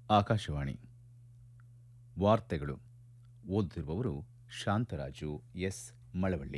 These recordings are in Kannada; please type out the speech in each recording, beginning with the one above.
ಆಕಾಶವಾಣಿ ವಾರ್ತೆಗಳು ಓದುತ್ತಿರುವವರು ಶಾಂತರಾಜು ಎಸ್ ಮಳವಳ್ಳಿ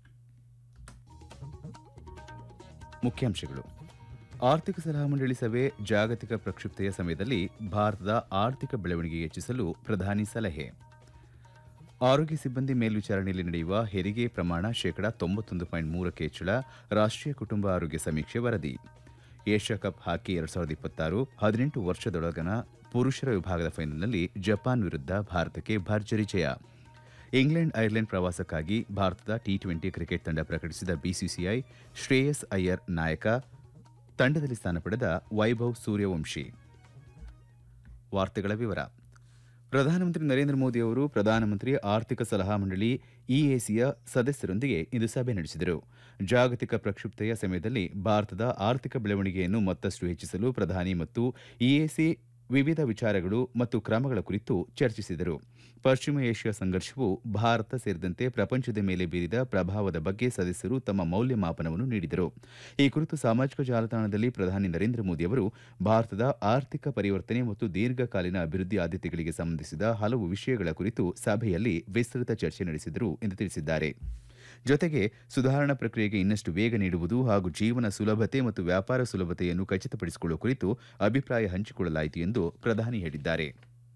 ಮುಖ್ಯಾಂಶಗಳು ಆರ್ಥಿಕ ಸಲಹಾ ಮಂಡಳಿ ಸಭೆ ಜಾಗತಿಕ ಪ್ರಕ್ಷುಬ್ಧತೆಯ ಸಮಯದಲ್ಲಿ ಭಾರತದ ಆರ್ಥಿಕ ಬೆಳವಣಿಗೆ ಹೆಚ್ಚಿಸಲು ಪ್ರಧಾನಿ ಸಲಹೆ ಆರೋಗ್ಯ ಸಿಬ್ಬಂದಿ ಮೇಲ್ವಿಚಾರಣೆಯಲ್ಲಿ ನಡೆಯುವ ಹೆರಿಗೆ ಪ್ರಮಾಣ ಶೇಕಡಾ ತೊಂಬತ್ತೊಂದು ಪಾಯಿಂಟ್ ಮೂರಕ್ಕೆ ಹೆಚ್ಚಳ ರಾಷ್ಟೀಯ ಕುಟುಂಬ ಆರೋಗ್ಯ ಸಮೀಕ್ಷೆ ವರದಿ ಏಷ್ಯಾ ಕಪ್ ಹಾಕಿ ಎರಡ್ ಸಾವಿರದ ಇಪ್ಪತ್ತಾರು ಹದಿನೆಂಟು ವರ್ಷದೊಳಗನ ಪುರುಷರ ವಿಭಾಗದ ಫೈನಲ್ನಲ್ಲಿ ಜಪಾನ್ ವಿರುದ್ಧ ಭಾರತಕ್ಕೆ ಭರ್ಜರಿ ಜಯ ಇಂಗ್ಲೆಂಡ್ ಐರ್ಲೆಂಡ್ ಪ್ರವಾಸಕ್ಕಾಗಿ ಭಾರತದ ಟಿ ಟ್ವೆಂಟಿ ಕ್ರಿಕೆಟ್ ತಂಡ ಪ್ರಕಟಿಸಿದ ಬಿಸಿಸಿಐ ಶ್ರೇಯಸ್ ಅಯ್ಯರ್ ನಾಯಕ ತಂಡದಲ್ಲಿ ಸ್ಥಾನ ಪಡೆದ ವೈಭವ್ ಸೂರ್ಯವಂಶಿ ವಾರ್ತೆಗಳ ವಿವರ ಪ್ರಧಾನಮಂತ್ರಿ ನರೇಂದ್ರ ಮೋದಿ ಅವರು ಪ್ರಧಾನಮಂತ್ರಿ ಆರ್ಥಿಕ ಸಲಹಾ ಮಂಡಳಿ ಇಎಸಿಯ ಸದಸ್ಯರೊಂದಿಗೆ ಇಂದು ಸಭೆ ನಡೆಸಿದರು ಜಾಗತಿಕ ಪ್ರಕ್ಷುಬ್ಧತೆಯ ಸಮಯದಲ್ಲಿ ಭಾರತದ ಆರ್ಥಿಕ ಬೆಳವಣಿಗೆಯನ್ನು ಮತ್ತಷ್ಟು ಹೆಚ್ಚಿಸಲು ಪ್ರಧಾನಿ ಮತ್ತು ಇಎಸಿ ವಿವಿಧ ವಿಚಾರಗಳು ಮತ್ತು ಕ್ರಮಗಳ ಕುರಿತು ಚರ್ಚಿಸಿದರು ಪಶ್ಚಿಮ ಏಷ್ಯಾ ಸಂಘರ್ಷವು ಭಾರತ ಸೇರಿದಂತೆ ಪ್ರಪಂಚದ ಮೇಲೆ ಬೀರಿದ ಪ್ರಭಾವದ ಬಗ್ಗೆ ಸದಸ್ಯರು ತಮ್ಮ ಮೌಲ್ಯಮಾಪನವನ್ನು ನೀಡಿದರು ಈ ಕುರಿತು ಸಾಮಾಜಿಕ ಜಾಲತಾಣದಲ್ಲಿ ಪ್ರಧಾನಿ ನರೇಂದ್ರ ಮೋದಿ ಅವರು ಭಾರತದ ಆರ್ಥಿಕ ಪರಿವರ್ತನೆ ಮತ್ತು ದೀರ್ಘಕಾಲೀನ ಅಭಿವೃದ್ಧಿ ಆದ್ಯತೆಗಳಿಗೆ ಸಂಬಂಧಿಸಿದ ಹಲವು ವಿಷಯಗಳ ಕುರಿತು ಸಭೆಯಲ್ಲಿ ವಿಸ್ತೃತ ಚರ್ಚೆ ನಡೆಸಿದರು ಎಂದು ತಿಳಿಸಿದ್ದಾರೆ ಜೊತೆಗೆ ಸುಧಾರಣಾ ಪ್ರಕ್ರಿಯೆಗೆ ಇನ್ನಷ್ಟು ವೇಗ ನೀಡುವುದು ಹಾಗೂ ಜೀವನ ಸುಲಭತೆ ಮತ್ತು ವ್ಯಾಪಾರ ಸುಲಭತೆಯನ್ನು ಖಚಿತಪಡಿಸಿಕೊಳ್ಳುವ ಕುರಿತು ಅಭಿಪ್ರಾಯ ಹಂಚಿಕೊಳ್ಳಲಾಯಿತು ಎಂದು ಪ್ರಧಾನಿ ಹೇಳಿದ್ದಾರೆ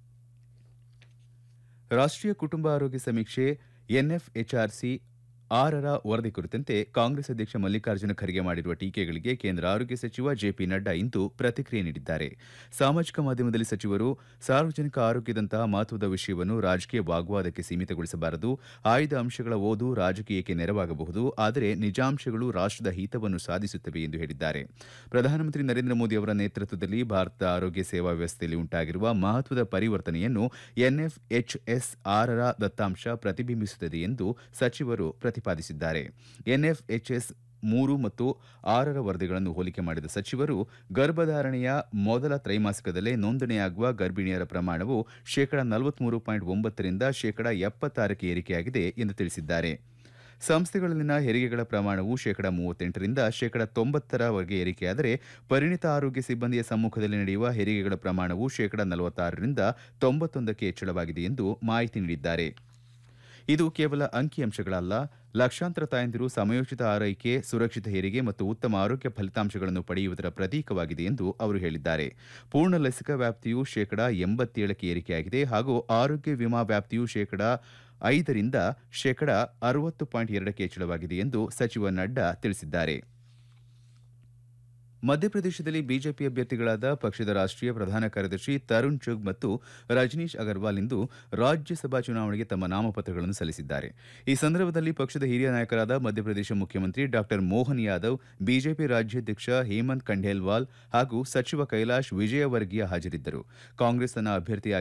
ರಾಷ್ಟೀಯ ಕುಟುಂಬ ಆರೋಗ್ಯ ಸಮೀಕ್ಷೆ ಎನ್ಎಫ್ಎಚ್ಆರ್ಸಿ ಆರರ ವರದಿ ಕುರಿತಂತೆ ಕಾಂಗ್ರೆಸ್ ಅಧ್ಯಕ್ಷ ಮಲ್ಲಿಕಾರ್ಜುನ ಖರ್ಗೆ ಮಾಡಿರುವ ಟೀಕೆಗಳಿಗೆ ಕೇಂದ್ರ ಆರೋಗ್ಯ ಸಚಿವ ಜೆಪಿ ನಡ್ಡಾ ಇಂದು ಪ್ರತಿಕ್ರಿಯೆ ನೀಡಿದ್ದಾರೆ ಸಾಮಾಜಿಕ ಮಾಧ್ಯಮದಲ್ಲಿ ಸಚಿವರು ಸಾರ್ವಜನಿಕ ಆರೋಗ್ಯದಂತಹ ಮಹತ್ವದ ವಿಷಯವನ್ನು ರಾಜಕೀಯ ವಾಗ್ವಾದಕ್ಕೆ ಸೀಮಿತಗೊಳಿಸಬಾರದು ಆಯ್ದ ಅಂಶಗಳ ಓದು ರಾಜಕೀಯಕ್ಕೆ ನೆರವಾಗಬಹುದು ಆದರೆ ನಿಜಾಂಶಗಳು ರಾಷ್ಟದ ಹಿತವನ್ನು ಸಾಧಿಸುತ್ತವೆ ಎಂದು ಹೇಳಿದ್ದಾರೆ ಪ್ರಧಾನಮಂತ್ರಿ ನರೇಂದ್ರ ಮೋದಿ ಅವರ ನೇತೃತ್ವದಲ್ಲಿ ಭಾರತದ ಆರೋಗ್ಯ ಸೇವಾ ವ್ಯವಸ್ಥೆಯಲ್ಲಿ ಉಂಟಾಗಿರುವ ಮಹತ್ವದ ಪರಿವರ್ತನೆಯನ್ನು ಎನ್ಎಫ್ಎಚ್ಎಸ್ ಆರರ ದತ್ತಾಂಶ ಪ್ರತಿಬಿಂಬಿಸುತ್ತದೆ ಎಂದು ಸಚಿವರು ಪ್ರತಿಪಾದಿಸಿದ್ದಾರೆ ಎನ್ಎಫ್ಎಚ್ಎಸ್ ಮೂರು ಮತ್ತು ಆರರ ವರದಿಗಳನ್ನು ಹೋಲಿಕೆ ಮಾಡಿದ ಸಚಿವರು ಗರ್ಭಧಾರಣೆಯ ಮೊದಲ ತ್ರೈಮಾಸಿಕದಲ್ಲೇ ನೋಂದಣಿಯಾಗುವ ಗರ್ಭಿಣಿಯರ ಪ್ರಮಾಣವು ಶೇಕಡಾ ನಲವತ್ಮೂರು ಪಾಯಿಂಟ್ ಒಂಬತ್ತರಿಂದ ಶೇಕಡಾ ಎಪ್ಪತ್ತಾರಕ್ಕೆ ಏರಿಕೆಯಾಗಿದೆ ಎಂದು ತಿಳಿಸಿದ್ದಾರೆ ಸಂಸ್ಥೆಗಳಲ್ಲಿನ ಹೆರಿಗೆಗಳ ಪ್ರಮಾಣವು ಶೇಕಡಾ ಮೂವತ್ತೆಂಟರಿಂದ ಶೇಕಡಾ ತೊಂಬತ್ತರವರೆಗೆ ಏರಿಕೆಯಾದರೆ ಪರಿಣಿತ ಆರೋಗ್ಯ ಸಿಬ್ಬಂದಿಯ ಸಮ್ಮುಖದಲ್ಲಿ ನಡೆಯುವ ಹೆರಿಗೆಗಳ ಪ್ರಮಾಣವು ಶೇಕಡಾ ನಲವತ್ತಾರರಿಂದ ತೊಂಬತ್ತೊಂದಕ್ಕೆ ಹೆಚ್ಚಳವಾಗಿದೆ ಎಂದು ಮಾಹಿತಿ ನೀಡಿದ್ದಾರೆ ಇದು ಕೇವಲ ಅಂಕಿಅಂಶಗಳಲ್ಲ ಲಕ್ಷಾಂತರ ತಾಯಂದಿರು ಸಮಯೋಚಿತ ಆರೈಕೆ ಸುರಕ್ಷಿತ ಹೆರಿಗೆ ಮತ್ತು ಉತ್ತಮ ಆರೋಗ್ಯ ಫಲಿತಾಂಶಗಳನ್ನು ಪಡೆಯುವುದರ ಪ್ರತೀಕವಾಗಿದೆ ಎಂದು ಅವರು ಹೇಳಿದ್ದಾರೆ ಪೂರ್ಣ ಲಸಿಕಾ ವ್ಯಾಪ್ತಿಯು ಶೇಕಡಾ ಎಂಬತ್ತೇಳಕ್ಕೆ ಏರಿಕೆಯಾಗಿದೆ ಹಾಗೂ ಆರೋಗ್ಯ ವಿಮಾ ವ್ಯಾಪ್ತಿಯು ಶೇಕಡಾ ಐದರಿಂದ ಶೇಕಡಾ ಅರವತ್ತು ಪಾಯಿಂಟ್ ಎರಡಕ್ಕೆ ಹೆಚ್ಚಳವಾಗಿದೆ ಎಂದು ಸಚಿವ ನಡ್ಡಾ ತಿಳಿಸಿದ್ದಾರೆ ಮಧ್ಯಪ್ರದೇಶದಲ್ಲಿ ಬಿಜೆಪಿ ಅಭ್ಯರ್ಥಿಗಳಾದ ಪಕ್ಷದ ರಾಷ್ಟೀಯ ಪ್ರಧಾನ ಕಾರ್ಯದರ್ಶಿ ತರುಣ್ ಚುಗ್ ಮತ್ತು ರಜನೀಶ್ ಅಗರ್ವಾಲ್ ಇಂದು ರಾಜ್ಯಸಭಾ ಚುನಾವಣೆಗೆ ತಮ್ಮ ನಾಮಪತ್ರಗಳನ್ನು ಸಲ್ಲಿಸಿದ್ದಾರೆ ಈ ಸಂದರ್ಭದಲ್ಲಿ ಪಕ್ಷದ ಹಿರಿಯ ನಾಯಕರಾದ ಮಧ್ಯಪ್ರದೇಶ ಮುಖ್ಯಮಂತ್ರಿ ಡಾ ಮೋಹನ್ ಯಾದವ್ ಬಿಜೆಪಿ ರಾಜ್ಯಾಧ್ಯಕ್ಷ ಹೇಮಂತ್ ಖಂಡೇಲ್ವಾಲ್ ಹಾಗೂ ಸಚಿವ ಕೈಲಾಶ್ ವಿಜಯವರ್ಗಿಯಾ ಹಾಜರಿದ್ದರು ಕಾಂಗ್ರೆಸ್ ತನ್ನ ಅಭ್ಯರ್ಥಿ